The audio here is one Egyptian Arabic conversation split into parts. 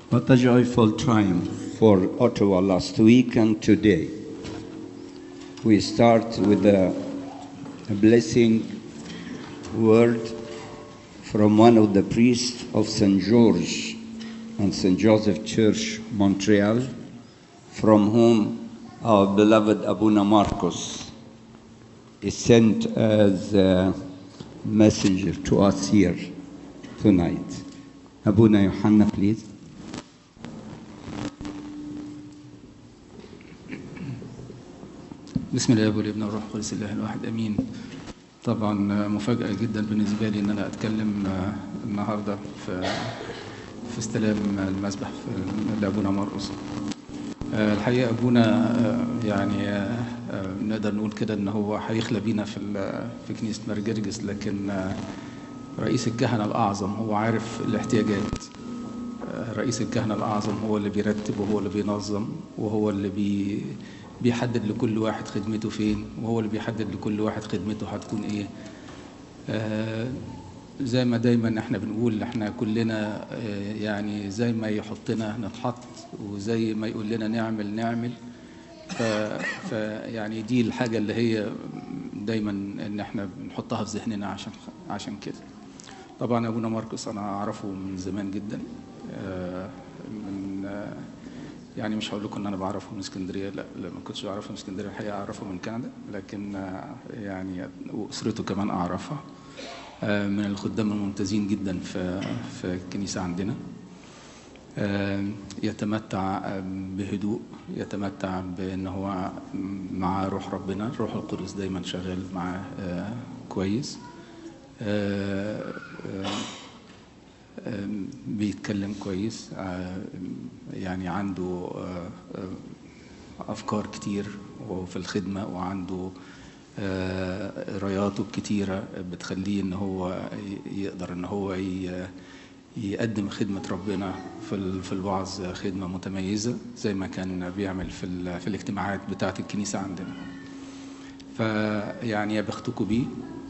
What a joyful triumph for Ottawa last week and today. We start with a, a blessing word from one of the priests of St. George and St. Joseph Church, Montreal, from whom our beloved Abuna Marcos is sent as a messenger to us here tonight. Abuna Yohanna, please. بسم الله والابن والروح القدس الله الواحد امين طبعا مفاجاه جدا بالنسبه لي ان انا اتكلم النهارده في في استلام المسبح في لابونا مرقس الحقيقه ابونا يعني نقدر نقول كده ان هو هيخلى بينا في في كنيسه مرجرجس لكن رئيس الكهنه الاعظم هو عارف الاحتياجات رئيس الكهنه الاعظم هو اللي بيرتب وهو اللي بينظم وهو اللي بي بيحدد لكل واحد خدمته فين وهو اللي بيحدد لكل واحد خدمته هتكون ايه آه زي ما دايما احنا بنقول احنا كلنا آه يعني زي ما يحطنا نتحط وزي ما يقول لنا نعمل نعمل ف, ف يعني دي الحاجه اللي هي دايما ان احنا بنحطها في ذهننا عشان عشان كده طبعا ابونا ماركوس انا اعرفه من زمان جدا آه من آه يعني مش هقول لكم ان انا بعرفه من اسكندريه لا, لا ما كنتش بعرفه من اسكندريه الحقيقه اعرفه من كندا لكن يعني واسرته كمان اعرفها من الخدام الممتازين جدا في في الكنيسه عندنا يتمتع بهدوء يتمتع بان هو مع روح ربنا الروح القدس دايما شغال معاه كويس بيتكلم كويس يعني عنده أفكار كتير وفي الخدمة وعنده قراياته الكتيرة بتخليه إن هو يقدر إن هو يقدم خدمة ربنا في في الوعظ خدمة متميزة زي ما كان بيعمل في في الاجتماعات بتاعة الكنيسة عندنا. فيعني يا بختكم بيه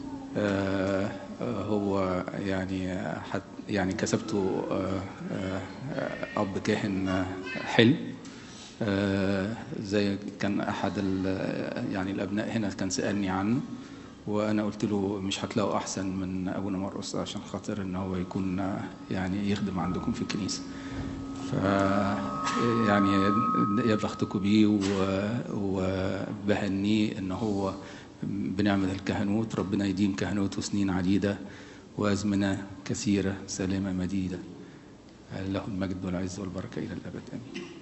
هو يعني حت يعني كسبته اب كاهن حلو زي كان احد يعني الابناء هنا كان سالني عنه وانا قلت له مش هتلاقوا احسن من ابونا مرقس عشان خاطر ان هو يكون يعني يخدم عندكم في الكنيسه ف يعني يا بختكم بيه وبهنيه ان هو بنعمة الكهنوت ربنا يديم كهنوته سنين عديدة وأزمنة كثيرة سلامة مديدة له المجد والعز والبركة إلى الأبد آمين